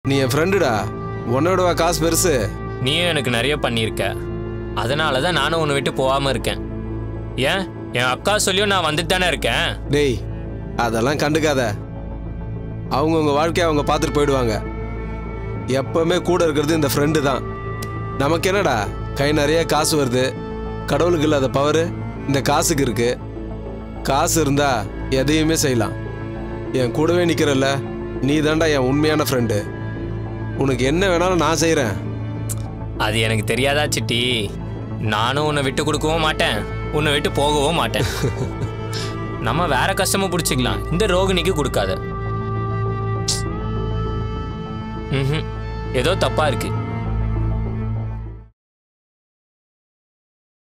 நீ என் ஃப்ரெண்டுடா உன்னோடவா காசு பெருசு நீயும் எனக்கு நிறைய பண்ணியிருக்க அதனால தான் நானும் உன்னை விட்டு போகாமல் இருக்கேன் ஏன் என் அக்கா சொல்லியும் நான் வந்துட்டு தானே இருக்கேன் டேய் அதெல்லாம் கண்டுக்காத அவங்கவுங்க வாழ்க்கையை அவங்க பார்த்துட்டு போயிடுவாங்க எப்பவுமே கூட இருக்கிறது இந்த ஃப்ரெண்டு தான் நமக்கு என்னடா கை நிறைய காசு வருது கடவுளுக்கு இல்லாத பவர் இந்த காசுக்கு இருக்கு காசு இருந்தா எதையுமே செய்யலாம் என் கூடவே நிற்கிறல்ல நீ தான்டா என் உண்மையான ஃப்ரெண்டு உனக்கு என்ன வேணாலும் நான் செய்கிறேன் அது எனக்கு தெரியாதா சிட்டி நானும் உன்னை விட்டு கொடுக்கவும் மாட்டேன் உன்னை விட்டு போகவும் மாட்டேன் நம்ம வேற கஷ்டமும் பிடிச்சிக்கலாம் இந்த ரோகிணிக்கு கொடுக்காத ம்ஹும். ஏதோ தப்பா இருக்கு